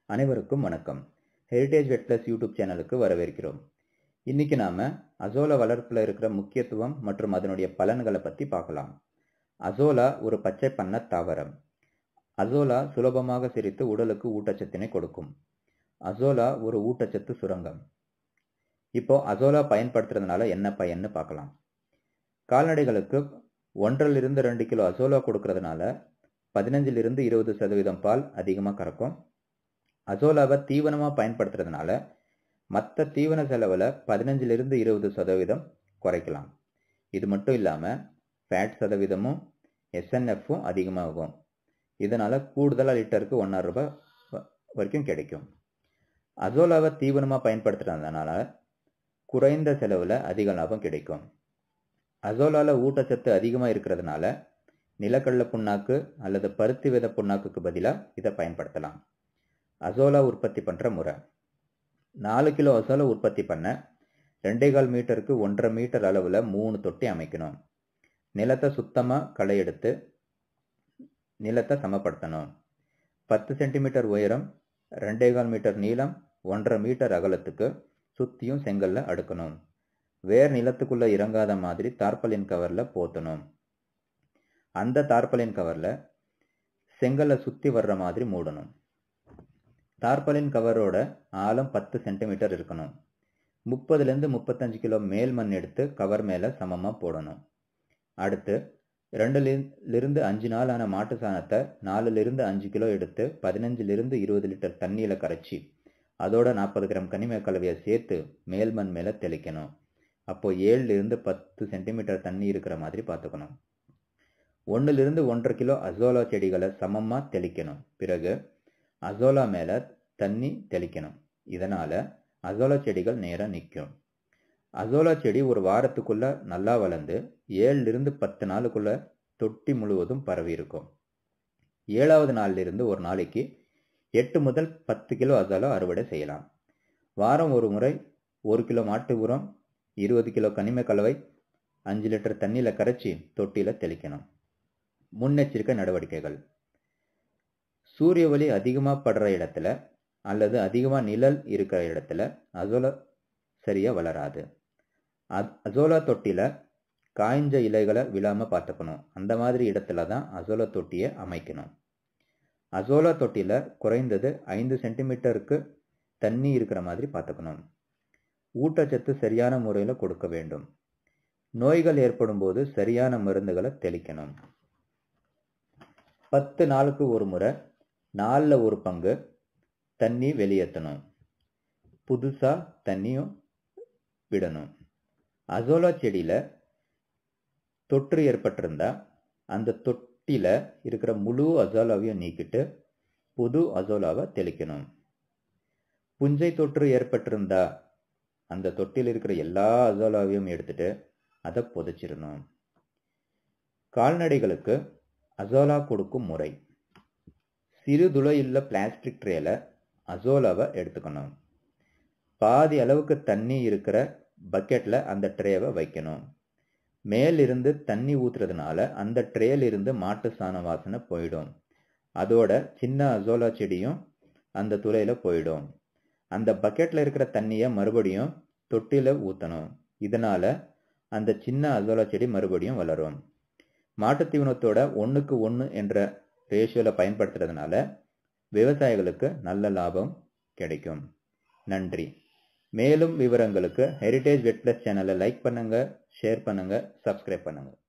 அனைவருக்கும் வணக்கம் heritage vet plus YouTube சேனலுக்கு வரவேற்கிறோம் இன்னைக்கு நாம அசோலா வளர்ப்புல இருக்கிற முக்கியத்துவம் மற்றும் அதனுடைய பலன்களை பத்தி பார்க்கலாம் அசோலா ஒரு பச்சை பண்ண தாவரம் அசோலா சுலபமாக சிரித்து உடலுக்கு ஊட்டச்சத்தினை கொடுக்கும் அசோலா ஒரு ஊட்டச்சத்து சுரங்கம் இப்போ அசோலா பயன்படுத்துறதுனால என்ன பயன்னு பார்க்கலாம் கால்நடைகளுக்கு ஒன்றரிலிருந்து ரெண்டு கிலோ அசோலா கொடுக்கறதுனால பதினஞ்சிலிருந்து இருபது சதவீதம் பால் அதிகமாக கறக்கும் அசோலாவை தீவனமாக பயன்படுத்துறதுனால மற்ற தீவன செலவில் பதினஞ்சிலிருந்து இருபது சதவீதம் குறைக்கலாம் இது மட்டும் இல்லாமல் ஃபேட் சதவீதமும் எஸ்என்எஃப்பும் அதிகமாகும் இதனால் கூடுதலாக லிட்டருக்கு ஒன்றரை ரூபாய் வ- வரைக்கும் கிடைக்கும் அசோலாவை தீவனமாக பயன்படுத்துறதுனால குறைந்த செலவில் அதிக லாபம் கிடைக்கும் அசோலாவில் ஊட்டச்சத்து அதிகமாக இருக்கிறதுனால நிலக்கடலை புண்ணாக்கு அல்லது பருத்தி வித புண்ணாக்குக்கு பதிலாக இதை பயன்படுத்தலாம் அசோலா உற்பத்தி பண்ணுற முறை நாலு கிலோ அசோலா உற்பத்தி பண்ண ரெண்டே கால் மீட்டருக்கு ஒன்றரை மீட்டர் அளவில் மூணு தொட்டி அமைக்கணும் நிலத்தை சுத்தமாக களை எடுத்து நிலத்தை சமப்படுத்தணும் பத்து சென்டிமீட்டர் உயரம் ரெண்டே கால் மீட்டர் நீளம் ஒன்றரை மீட்டர் அகலத்துக்கு சுற்றியும் செங்கல்ல அடுக்கணும் வேர் நிலத்துக்குள்ள இறங்காத மாதிரி தார்பலின் கவரில் போத்தணும் அந்த தார்பலின் கவரில் செங்கல்லை சுற்றி வர்ற மாதிரி மூடணும் தார்பலின் கவரோட ஆழம் பத்து சென்டிமீட்டர் இருக்கணும் முப்பதுலேருந்து முப்பத்தஞ்சு கிலோ மேல் மண் எடுத்து கவர் மேலே சமமாக போடணும் அடுத்து ரெண்டுலேருந்து அஞ்சு நாளான மாட்டு சாணத்தை நாலுலேருந்து அஞ்சு கிலோ எடுத்து பதினஞ்சிலிருந்து இருபது லிட்டர் தண்ணியில் கரைச்சி அதோட நாற்பது கிராம் கனிம கலவையை சேர்த்து மேல் மண் மேலே தெளிக்கணும் அப்போ ஏழுலேருந்து பத்து சென்டிமீட்டர் தண்ணி இருக்கிற மாதிரி பார்த்துக்கணும் ஒன்றுலேருந்து ஒன்றரை கிலோ அசோலா செடிகளை சமமாக தெளிக்கணும் பிறகு அசோலா மேலே தண்ணி தெளிக்கணும் இதனால் அசோலா செடிகள் நேராக நிற்கும் அசோலா செடி ஒரு வாரத்துக்குள்ள நல்லா வளர்ந்து ஏழுலேருந்து பத்து நாளுக்குள்ள தொட்டி முழுவதும் பரவி இருக்கும் ஏழாவது நாளிலிருந்து ஒரு நாளைக்கு எட்டு முதல் பத்து கிலோ அசோலா அறுவடை செய்யலாம் வாரம் ஒரு முறை ஒரு கிலோ மாட்டு உரம் இருபது கிலோ கனிம கலவை அஞ்சு லிட்டர் தண்ணியில் கரைச்சி தொட்டியில் தெளிக்கணும் முன்னெச்சரிக்கை நடவடிக்கைகள் சூரிய ஒளி அதிகமாக படுற இடத்துல அல்லது அதிகமாக நிழல் இருக்கிற இடத்துல அசோலா சரியாக வளராது அத்- அசோலா தொட்டியில் காய்ஞ்ச இலைகளை விழாமல் பார்த்துக்கணும் அந்த மாதிரி இடத்துல தான் அசோலா தொட்டியை அமைக்கணும் அசோலா தொட்டியில் குறைந்தது ஐந்து சென்டிமீட்டருக்கு தண்ணி இருக்கிற மாதிரி பார்த்துக்கணும் ஊட்டச்சத்து சரியான முறையில் கொடுக்க வேண்டும் நோய்கள் ஏற்படும் போது சரியான மருந்துகளை தெளிக்கணும் பத்து நாளுக்கு ஒரு முறை நாலில் ஒரு பங்கு தண்ணி வெளியேற்றணும் புதுசாக தண்ணியும் விடணும் அசோலா செடியில் தொற்று ஏற்பட்டிருந்தா அந்த தொட்டியில் இருக்கிற முழு அசோலாவையும் நீக்கிட்டு புது அசோலாவை தெளிக்கணும் புஞ்சை தொற்று ஏற்பட்டிருந்தா அந்த தொட்டியில் இருக்கிற எல்லா அசோலாவையும் எடுத்துட்டு அதை புதைச்சிடணும் கால்நடைகளுக்கு அசோலா கொடுக்கும் முறை சிறு துளையுள்ள பிளாஸ்டிக் ட்ரேல அசோலாவை எடுத்துக்கணும் பாதி அளவுக்கு தண்ணி இருக்கிற பக்கெட்டில் அந்த ட்ரேவை வைக்கணும் மேலிருந்து தண்ணி ஊத்துறதுனால அந்த ட்ரேல இருந்து மாட்டு சாண வாசனை போயிடும் அதோட சின்ன அசோலா செடியும் அந்த துளையில போயிடும் அந்த பக்கெட்டில் இருக்கிற தண்ணியை மறுபடியும் தொட்டியில் ஊற்றணும் இதனால அந்த சின்ன அசோலா செடி மறுபடியும் வளரும் மாட்டுத் தீவனத்தோட ஒன்றுக்கு ஒன்று என்ற ரேஷியோவில் பயன்படுத்துறதுனால விவசாயிகளுக்கு நல்ல லாபம் கிடைக்கும் நன்றி மேலும் விவரங்களுக்கு ஹெரிடேஜ் வெட் பிளஸ் சேனலை லைக் பண்ணுங்க ஷேர் பண்ணுங்க சப்ஸ்கிரைப் பண்ணுங்க